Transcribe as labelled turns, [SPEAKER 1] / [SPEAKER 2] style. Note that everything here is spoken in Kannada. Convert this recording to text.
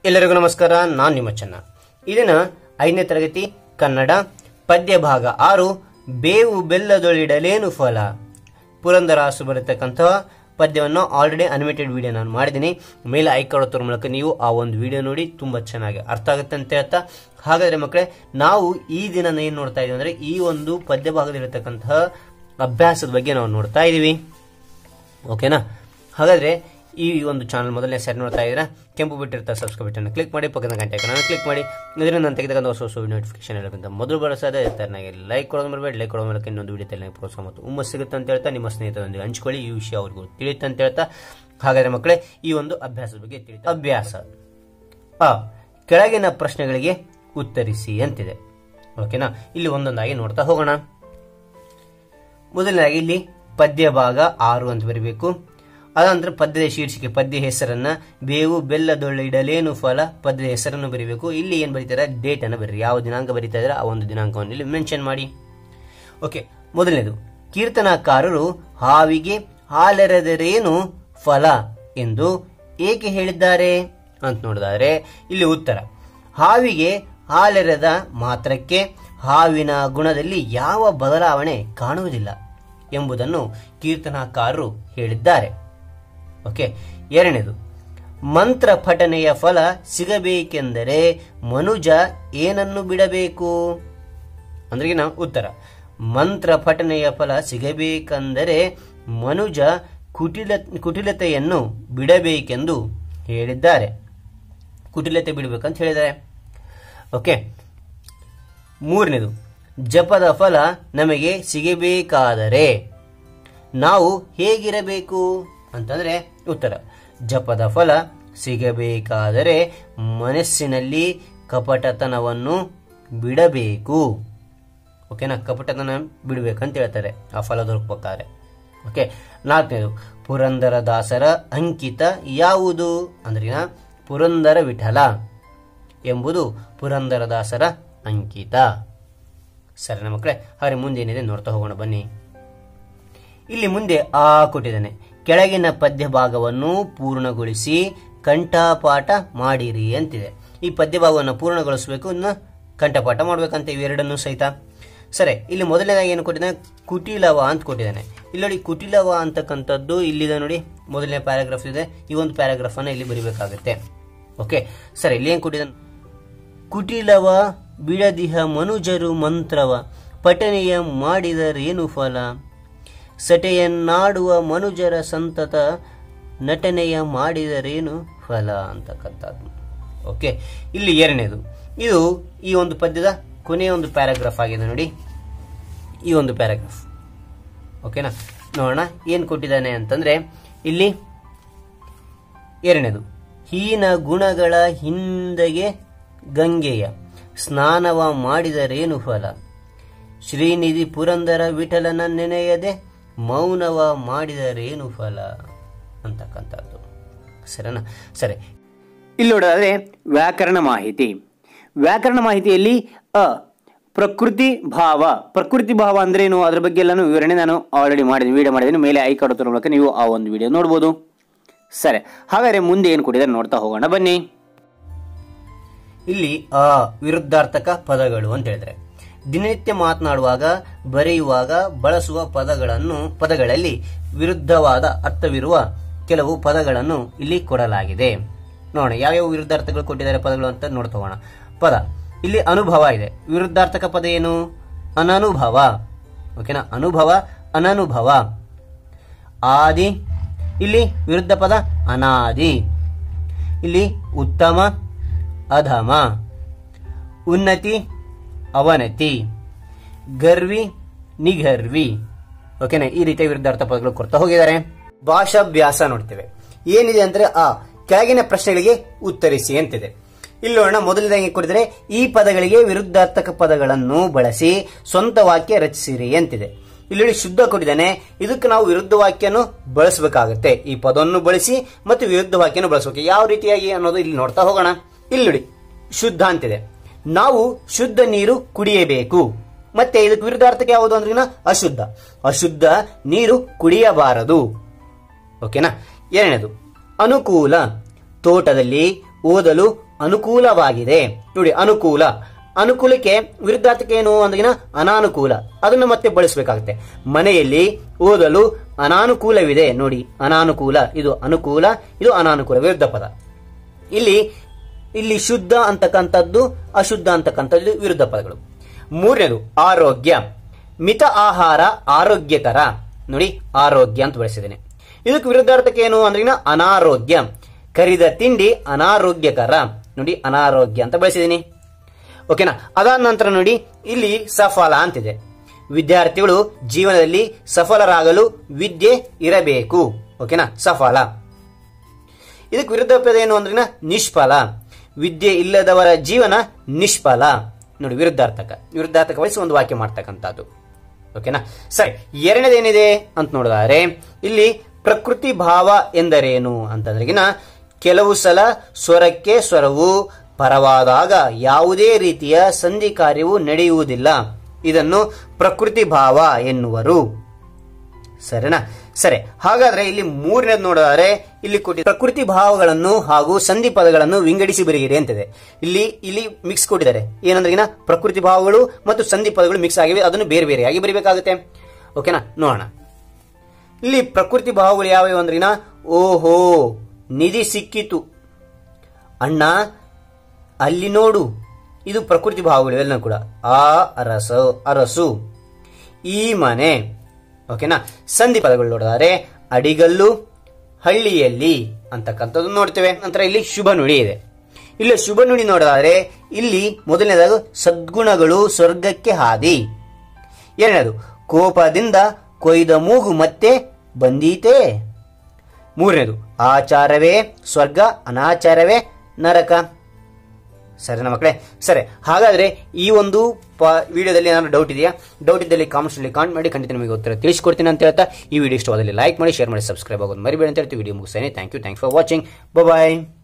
[SPEAKER 1] ಎಲ್ಲರಿಗೂ ನಮಸ್ಕಾರ ನಾನು ನಿಮ್ಮ ಚೆನ್ನ ಇದನ್ನ ಐದನೇ ತರಗತಿ ಕನ್ನಡ ಪದ್ಯ ಭಾಗ ಆರು ಬೇವು ಬೆಲ್ಲದೊಳಿಡಲೇನು ಫಲ ಪುರಂದರಾಸು ಬರತಕ್ಕಂತಹ ಪದ್ಯವನ್ನು ಆಲ್ರೆಡಿ ಅನಿಮೇಟೆಡ್ ವಿಡಿಯೋ ನಾನು ಮಾಡಿದ್ದೀನಿ ಮೇಲೆ ಐಕಾಡೋದ್ರ ಮೂಲಕ ನೀವು ಆ ಒಂದು ವಿಡಿಯೋ ನೋಡಿ ತುಂಬಾ ಚೆನ್ನಾಗಿ ಅರ್ಥ ಆಗುತ್ತೆ ಅಂತ ಹೇಳ್ತಾ ಹಾಗಾದ್ರೆ ಮಕ್ಕಳೇ ನಾವು ಈ ದಿನ ಏನು ನೋಡ್ತಾ ಇದೀವಿ ಅಂದ್ರೆ ಈ ಒಂದು ಪದ್ಯ ಭಾಗದಲ್ಲಿರತಕ್ಕಂತಹ ಅಭ್ಯಾಸದ ಬಗ್ಗೆ ನಾವು ನೋಡ್ತಾ ಇದೀವಿ ಓಕೆನಾ ಹಾಗಾದ್ರೆ ಈ ಒಂದು ಚಾನಲ್ ಮೊದಲನೇ ಸಾರಿ ನೋಡ್ತಾ ಇದ್ದೀರಾ ಕೆಂಪು ಬಿಟ್ಟಿರ್ತಾ ಸಬ್ಸ್ಕ್ರೈಬ್ ಬಟನ್ ಕ್ಲಿಕ್ ಮಾಡಿ ಪಕ್ಕದ ಗಂಟೆ ಐಕನ್ ಕ್ಲಿಕ್ ಮಾಡಿ ಇದರಿಂದ ನಾನು ತೆಗೆದಾಗ ಹೊಸ ಹೊಸ ನೋಟಿಫಿಕೇಶನ್ ಇರೋದ್ರಿಂದ ಮೊದಲು ಬಳಸೋದೇ ಇರ್ತಾರೆ ಲೈಕ್ ಕೊಡೋದು ಮರಬೇಡಿ ಲೈಕ್ ಕೊಡೋ ಮೂಲಕ ಇನ್ನೊಂದು ವಿಡಿಯೋ ನನಗೆ ಪ್ರೋತ್ಸಾಹ ಮತ್ತು ಹುಮ್ಮಸ್ ಸಿಗುತ್ತೆ ಅಂತ ಹೇಳ್ತಾ ನಿಮ್ಮ ಸ್ನೇಹಿತರೊಂದಿಗೆ ಹಂಚ್ಕೊಳ್ಳಿ ಈ ವಿಷಯ ಅವ್ರಿಗೂ ತಿಳಿಯುತ್ತೆ ಅಂತ ಹೇಳ್ತಾ ಹಾಗಾದ್ರೆ ಮಕ್ಕಳೇ ಈ ಒಂದು ಅಭ್ಯಾಸದ ಬಗ್ಗೆ ತಿಳಿಯುತ್ತೆ ಅಭ್ಯಾಸ ಅ ಕೆಳಗಿನ ಪ್ರಶ್ನೆಗಳಿಗೆ ಉತ್ತರಿಸಿ ಅಂತಿದೆ ಓಕೆನಾ ಇಲ್ಲಿ ಒಂದೊಂದಾಗಿ ನೋಡ್ತಾ ಹೋಗೋಣ ಮೊದಲನೇದಾಗಿ ಇಲ್ಲಿ ಪದ್ಯ ಭಾಗ ಆರು ಅಂತ ಬರೀಬೇಕು ಅದಂತರ ಪದ್ಯದ ಶೀರ್ಷಿಕೆ ಪದ್ಯ ಹೆಸರನ್ನ ಬೇವು ಬೆಲ್ಲದೊಳ್ಳಿಡಲೇನು ಫಲ ಪದ್ಯದ ಹೆಸರನ್ನು ಬರೀಬೇಕು ಇಲ್ಲಿ ಏನ್ ಬರೀತಾರೆ ಡೇಟ್ ಅನ್ನು ಬರೀರಿ ಯಾವ ದಿನಾಂಕ ಬರೀತಾ ಇದ್ರೆ ಆ ಒಂದು ದಿನಾಂಕವನ್ನು ಇಲ್ಲಿ ಮೆನ್ಷನ್ ಮಾಡಿ ಓಕೆ ಮೊದಲನೇದು ಕೀರ್ತನಕಾರರು ಹಾವಿಗೆ ಹಾಲೆರೆದರೇನು ಫಲ ಎಂದು ಏಕೆ ಹೇಳಿದ್ದಾರೆ ಅಂತ ನೋಡಿದಾದ್ರೆ ಇಲ್ಲಿ ಉತ್ತರ ಹಾವಿಗೆ ಹಾಲೆರೆದ ಮಾತ್ರಕ್ಕೆ ಹಾವಿನ ಗುಣದಲ್ಲಿ ಯಾವ ಬದಲಾವಣೆ ಕಾಣುವುದಿಲ್ಲ ಎಂಬುದನ್ನು ಕೀರ್ತನಕಾರರು ಹೇಳಿದ್ದಾರೆ ಓಕೆ ಎರಡನೇದು ಮಂತ್ರ ಪಠನೆಯ ಫಲ ಸಿಗಬೇಕೆಂದರೆ ಮನುಜ ಏನನ್ನು ಬಿಡಬೇಕು ಅಂದ್ರೆ ನಾವು ಉತ್ತರ ಮಂತ್ರ ಪಠನೆಯ ಫಲ ಸಿಗಬೇಕೆಂದರೆ ಮನುಜ ಕುಟಿಲ ಕುಟಿಲತೆಯನ್ನು ಬಿಡಬೇಕೆಂದು ಹೇಳಿದ್ದಾರೆ ಕುಟಿಲತೆ ಬಿಡಬೇಕಂತ ಹೇಳಿದ್ದಾರೆ ಓಕೆ ಮೂರನೇದು ಜಪದ ಫಲ ನಮಗೆ ಸಿಗಬೇಕಾದರೆ ನಾವು ಹೇಗಿರಬೇಕು ಅಂತಂದ್ರೆ ಉತ್ತರ ಜಪದ ಫಲ ಸಿಗಬೇಕಾದರೆ ಮನಸ್ಸಿನಲ್ಲಿ ಕಪಟತನವನ್ನು ಬಿಡಬೇಕು ಓಕೆನಾ ಕಪಟತನ ಬಿಡಬೇಕಂತ ಹೇಳ್ತಾರೆ ಆ ಫಲ ದೊರಕಬೇಕಾದ್ರೆ ಓಕೆ ನಾಲ್ಕನೇದು ಪುರಂದರ ದಾಸರ ಅಂಕಿತ ಯಾವುದು ಅಂದ್ರಿನ ಪುರಂದರ ವಿಠಲ ಎಂಬುದು ಪುರಂದರದಾಸರ ಅಂಕಿತ ಸರಿನಾ ಮಕ್ಕಳೇ ಹಾಗೆ ಮುಂದೇನಿದೆ ನೋಡ್ತಾ ಹೋಗೋಣ ಬನ್ನಿ ಇಲ್ಲಿ ಮುಂದೆ ಆ ಕೊಟ್ಟಿದ್ದಾನೆ ಕೆಳಗಿನ ಪದ್ಯ ಭಾಗವನ್ನು ಪೂರ್ಣಗೊಳಿಸಿ ಕಂಠಪಾಠ ಮಾಡಿರಿ ಅಂತಿದೆ ಈ ಪದ್ಯ ಭಾಗವನ್ನು ಪೂರ್ಣಗೊಳಿಸಬೇಕು ಇನ್ನು ಕಂಠಪಾಠ ಮಾಡ್ಬೇಕಂತ ಇವೆರಡನ್ನು ಸಹಿತ ಸರಿ ಇಲ್ಲಿ ಮೊದಲನೇದಾಗಿ ಏನು ಕೊಟ್ಟಿದ್ದಾನೆ ಕುಟಿಲವ ಅಂತ ಕೊಟ್ಟಿದ್ದಾನೆ ಇಲ್ಲಿ ನೋಡಿ ಕುಟಿಲವ ಅಂತಕ್ಕಂಥದ್ದು ಇಲ್ಲಿದೆ ನೋಡಿ ಮೊದಲನೇ ಪ್ಯಾರಾಗ್ರಾಫ್ ಇದೆ ಈ ಒಂದು ಪ್ಯಾರಾಗ್ರಾಫ್ ಅನ್ನ ಇಲ್ಲಿ ಬರಿಬೇಕಾಗುತ್ತೆ ಓಕೆ ಸರಿ ಇಲ್ಲಿ ಏನ್ ಕೊಟ್ಟಿದ್ದಾನೆ ಕುಟಿಲವ ಬಿಡದಿಹ ಮನುಜರು ಮಂತ್ರವ ಪಠನೆಯ ಮಾಡಿದರೇನು ಫಲ ಸಟೆಯನ್ನಾಡುವ ಮನುಜರ ಸಂತತ ನಟನೆಯ ಮಾಡಿದರೇನು ಫಲ ಅಂತಕ್ಕಂಥದ್ದು ಓಕೆ ಇಲ್ಲಿ ಎರಡನೇದು ಇದು ಈ ಒಂದು ಪದ್ಯದ ಕೊನೆಯ ಒಂದು ಪ್ಯಾರಾಗ್ರಾಫ್ ಆಗಿದೆ ನೋಡಿ ಈ ಒಂದು ಪ್ಯಾರಾಗ್ರಾಫ್ ಓಕೆನಾ ನೋಡೋಣ ಏನು ಕೊಟ್ಟಿದ್ದಾನೆ ಅಂತಂದ್ರೆ ಇಲ್ಲಿ ಎರಡನೇದು ಹೀನ ಗುಣಗಳ ಹಿಂದೆಗೆ ಗಂಗೆಯ ಸ್ನಾನವ ಮಾಡಿದರೇನು ಫಲ ಶ್ರೀನಿಧಿ ಪುರಂದರ ವಿಠಲನ ನೆನೆಯದೆ ಮೌನವ ಮಾಡಿದರೇನು ಫಲ ಅಂತಕ್ಕಂಥದ್ದು ಸರಿನಾ ಸರಿ ಇಲ್ಲಿ ನೋಡೋದಾದ್ರೆ ವ್ಯಾಕರಣ ಮಾಹಿತಿ ವ್ಯಾಕರಣ ಮಾಹಿತಿಯಲ್ಲಿ ಅ ಪ್ರಕೃತಿ ಭಾವ ಪ್ರಕೃತಿ ಭಾವ ಅಂದ್ರೇನು ಅದ್ರ ಬಗ್ಗೆ ಎಲ್ಲಾನು ವಿವರಣೆ ನಾನು ಆಲ್ರೆಡಿ ಮಾಡಿದ್ದೀನಿ ವಿಡಿಯೋ ಮಾಡಿದ್ದೀನಿ ಮೇಲೆ ಐ ಕಾಡೋದ್ರ ಮೂಲಕ ನೀವು ಆ ಒಂದು ವಿಡಿಯೋ ನೋಡ್ಬೋದು ಸರಿ ಹಾಗಾದ್ರೆ ಮುಂದೆ ಏನು ಕೊಟ್ಟಿದ್ದಾರೆ ನೋಡ್ತಾ ಹೋಗೋಣ ಬನ್ನಿ ಇಲ್ಲಿ ಆ ವಿರುದ್ಧಾರ್ಥಕ ಪದಗಳು ಅಂತ ಹೇಳಿದ್ರೆ ದಿನನಿತ್ಯ ಮಾತನಾಡುವಾಗ ಬರೆಯುವಾಗ ಬಳಸುವ ಪದಗಳನ್ನು ಪದಗಳಲ್ಲಿ ವಿರುದ್ಧವಾದ ಅರ್ಥವಿರುವ ಕೆಲವು ಪದಗಳನ್ನು ಇಲ್ಲಿ ಕೊಡಲಾಗಿದೆ ನೋಡೋಣ ಯಾವ್ಯಾವ ವಿರುದ್ಧಾರ್ಥಗಳು ಕೊಟ್ಟಿದ್ದಾರೆ ಪದಗಳು ಅಂತ ನೋಡ್ತೋಗೋಣ ಪದ ಇಲ್ಲಿ ಅನುಭವ ಇದೆ ವಿರುದ್ಧಾರ್ಥಕ ಪದ ಏನು ಅನನುಭವ ಓಕೆನಾ ಅನುಭವ ಅನನುಭವ ಆದಿ ಇಲ್ಲಿ ವಿರುದ್ಧ ಪದ ಅನಾದಿ ಇಲ್ಲಿ ಉತ್ತಮ ಅಧಮ ಉನ್ನತಿ ಅವನತಿ ಗರ್ವಿ ನಿಗರ್ವಿ ಓಕೆನಾ ಈ ರೀತಿಯ ವಿರುದ್ಧಾರ್ಥ ಪದಗಳು ಕೊಡ್ತಾ ಹೋಗಿದ್ದಾರೆ ಭಾಷಾಭ್ಯಾಸ ನೋಡ್ತೇವೆ ಏನಿದೆ ಅಂದ್ರೆ ಆ ಕೆಳಗಿನ ಪ್ರಶ್ನೆಗಳಿಗೆ ಉತ್ತರಿಸಿ ಅಂತಿದೆ ಇಲ್ಲಿ ನೋಡೋಣ ಮೊದಲನೇದಾಗಿ ಕೊಡಿದರೆ ಈ ಪದಗಳಿಗೆ ವಿರುದ್ಧಾರ್ಥಕ ಪದಗಳನ್ನು ಬಳಸಿ ಸ್ವಂತ ವಾಕ್ಯ ರಚಿಸಿರಿ ಅಂತಿದೆ ಇಲ್ಲಿ ನೋಡಿ ಶುದ್ಧ ಕೊಟ್ಟಿದ್ದಾನೆ ಇದಕ್ಕೆ ನಾವು ವಿರುದ್ಧ ವಾಕ್ಯನು ಬಳಸಬೇಕಾಗುತ್ತೆ ಈ ಪದವನ್ನು ಬಳಸಿ ಮತ್ತು ವಿರುದ್ಧ ವಾಕ್ಯನು ಬಳಸಬೇಕು ಯಾವ ರೀತಿಯಾಗಿ ಅನ್ನೋದು ಇಲ್ಲಿ ನೋಡ್ತಾ ಹೋಗೋಣ ಇಲ್ಲಿ ನೋಡಿ ಶುದ್ಧ ಅಂತಿದೆ ನಾವು ಶುದ್ಧ ನೀರು ಕುಡಿಯಬೇಕು ಮತ್ತೆ ಇದಕ್ಕೆ ವಿರುದ್ಧಾರ್ಥಕ್ಕೆ ಯಾವುದು ಅಂದ್ರೆ ಅಶುದ್ಧ ಅಶುದ್ಧ ನೀರು ಕುಡಿಯಬಾರದು ಓಕೆನಾ ಎರಡನೇದು ಅನುಕೂಲ ತೋಟದಲ್ಲಿ ಓದಲು ಅನುಕೂಲವಾಗಿದೆ ನೋಡಿ ಅನುಕೂಲ ಅನುಕೂಲಕ್ಕೆ ವಿರುದ್ಧಾರ್ಥಕ್ಕೆ ಏನು ಅಂದ್ರಿನ ಅನಾನುಕೂಲ ಅದನ್ನು ಮತ್ತೆ ಬಳಸಬೇಕಾಗುತ್ತೆ ಮನೆಯಲ್ಲಿ ಓದಲು ಅನಾನುಕೂಲವಿದೆ ನೋಡಿ ಅನಾನುಕೂಲ ಇದು ಅನುಕೂಲ ಇದು ಅನಾನುಕೂಲ ವಿರುದ್ಧ ಪದ ಇಲ್ಲಿ ಇಲ್ಲಿ ಶುದ್ಧ ಅಂತಕ್ಕಂಥದ್ದು ಅಶುದ್ಧ ಅಂತಕ್ಕಂಥದ್ದು ವಿರುದ್ಧ ಪದಗಳು ಮೂರನೇದು ಆರೋಗ್ಯ ಮಿತ ಆಹಾರ ಆರೋಗ್ಯಕರ ನೋಡಿ ಆರೋಗ್ಯ ಅಂತ ಬಳಸಿದ್ದೇನೆ ಇದಕ್ಕೆ ವಿರುದ್ಧಾರ್ಥಕ್ಕೆ ಏನು ಅಂದ್ರಿನ ಅನಾರೋಗ್ಯ ಕರಿದ ತಿಂಡಿ ಅನಾರೋಗ್ಯಕರ ನೋಡಿ ಅನಾರೋಗ್ಯ ಅಂತ ಬಳಸಿದ್ದೀನಿ ಓಕೆನಾ ಅದಾದ ನಂತರ ನೋಡಿ ಇಲ್ಲಿ ಸಫಲ ಅಂತಿದೆ ವಿದ್ಯಾರ್ಥಿಗಳು ಜೀವನದಲ್ಲಿ ಸಫಲರಾಗಲು ವಿದ್ಯೆ ಇರಬೇಕು ಓಕೆನಾ ಸಫಲ ಇದಕ್ಕೆ ವಿರುದ್ಧ ಪದ ಏನು ಅಂದ್ರಿನ ನಿಷ್ಫಲ ವಿದ್ಯೆ ಇಲ್ಲದವರ ಜೀವನ ನಿಷ್ಫಲ ನೋಡಿ ವಿರುದ್ಧಾರ್ಥಕ ವಿರುದ್ಧಾರ್ಥಕ ವಹಿಸಿ ಒಂದು ವಾಕ್ಯ ಮಾಡ್ತಕ್ಕಂಥದ್ದು ಓಕೆನಾ ಸರಿ ಎರಡನೇದೇನಿದೆ ಅಂತ ನೋಡಿದರೆ ಇಲ್ಲಿ ಪ್ರಕೃತಿ ಭಾವ ಎಂದರೇನು ಅಂತಂದ್ರೆಗಿನ ಕೆಲವು ಸಲ ಸ್ವರಕ್ಕೆ ಸ್ವರವು ಪರವಾದಾಗ ಯಾವುದೇ ರೀತಿಯ ಸಂಧಿ ಕಾರ್ಯವು ನಡೆಯುವುದಿಲ್ಲ ಇದನ್ನು ಪ್ರಕೃತಿ ಭಾವ ಎನ್ನುವರು ಸರಿನಾ ಸರಿ ಹಾಗಾದ್ರೆ ಇಲ್ಲಿ ಮೂರನೇದು ನೋಡಿದರೆ ಇಲ್ಲಿ ಕೊಟ್ಟಿ ಪ್ರಕೃತಿ ಭಾವಗಳನ್ನು ಹಾಗೂ ಸಂಧಿ ಪದಗಳನ್ನು ವಿಂಗಡಿಸಿ ಬರೆಯಿರಿ ಅಂತಿದೆ ಇಲ್ಲಿ ಇಲ್ಲಿ ಮಿಕ್ಸ್ ಕೊಟ್ಟಿದ್ದಾರೆ ಏನಂದ್ರೆಗಿನ ಪ್ರಕೃತಿ ಭಾವಗಳು ಮತ್ತು ಸಂಧಿ ಪದಗಳು ಮಿಕ್ಸ್ ಆಗಿವೆ ಅದನ್ನು ಬೇರೆ ಬೇರೆಯಾಗಿ ಬರಿಬೇಕಾಗುತ್ತೆ ಓಕೆನಾ ನೋಡೋಣ ಇಲ್ಲಿ ಪ್ರಕೃತಿ ಭಾವಗಳು ಯಾವ್ಯಾವ ಅಂದ್ರಿನ ಓಹೋ ನಿಧಿ ಸಿಕ್ಕಿತು ಅಣ್ಣ ಅಲ್ಲಿ ನೋಡು ಇದು ಪ್ರಕೃತಿ ಭಾವಗಳು ಎಲ್ಲ ಕೂಡ ಆ ಅರಸು ಅರಸು ಈ ಮನೆ ಓಕೆನಾ ಸಂಧಿ ಪದಗಳು ನೋಡಿದರೆ ಅಡಿಗಲ್ಲು ಹಳ್ಳಿಯಲ್ಲಿ ಅಂತಕ್ಕಂಥದ್ದು ನೋಡ್ತೇವೆ ನಂತರ ಇಲ್ಲಿ ಶುಭ ನುಡಿ ಇದೆ ಇಲ್ಲಿ ಶುಭ ನುಡಿ ನೋಡಿದರೆ ಇಲ್ಲಿ ಮೊದಲನೇದಾಗ ಸದ್ಗುಣಗಳು ಸ್ವರ್ಗಕ್ಕೆ ಹಾದಿ ಎರಡನೇದು ಕೋಪದಿಂದ ಕೊಯ್ದ ಮೂಗು ಮತ್ತೆ ಬಂದೀತೆ ಮೂರನೇದು ಆಚಾರವೇ ಸ್ವರ್ಗ ಅನಾಚಾರವೇ ನರಕ ಸರಿನಾ ಮಕ್ಕಳೇ ಸರಿ ಹಾಗಾದ್ರೆ ಈ ಒಂದು ವಿಡಿಯೋದಲ್ಲಿ ಏನಾದ್ರು ಡೌಟ್ ಇದೆಯಾ ಡೌಟ್ ಇದ್ದಲ್ಲಿ ಕಾಮೆಂಟ್ಸ್ ಅಲ್ಲಿ ಕಾಮೆಂಟ್ ಮಾಡಿ ಖಂಡಿತ ನಿಮಗೆ ಉತ್ತರ ತಿಳಿಸ್ಕೊಡ್ತೀನಿ ಅಂತ ಹೇಳ್ತಾ ಈ ವಿಡಿಯೋ ಇಷ್ಟವಾದಲ್ಲಿ ಲೈಕ್ ಮಾಡಿ ಶೇರ್ ಮಾಡಿ ಸಬ್ಸ್ಕ್ರೈಬ್ ಆಗೋದು ಮರಿಬೇಡಿ ಅಂತ ಹೇಳ್ತೀವಿ ವಿಡಿಯೋ ಮುಗಿಸ್ತೇನೆ thank you thanks for watching bye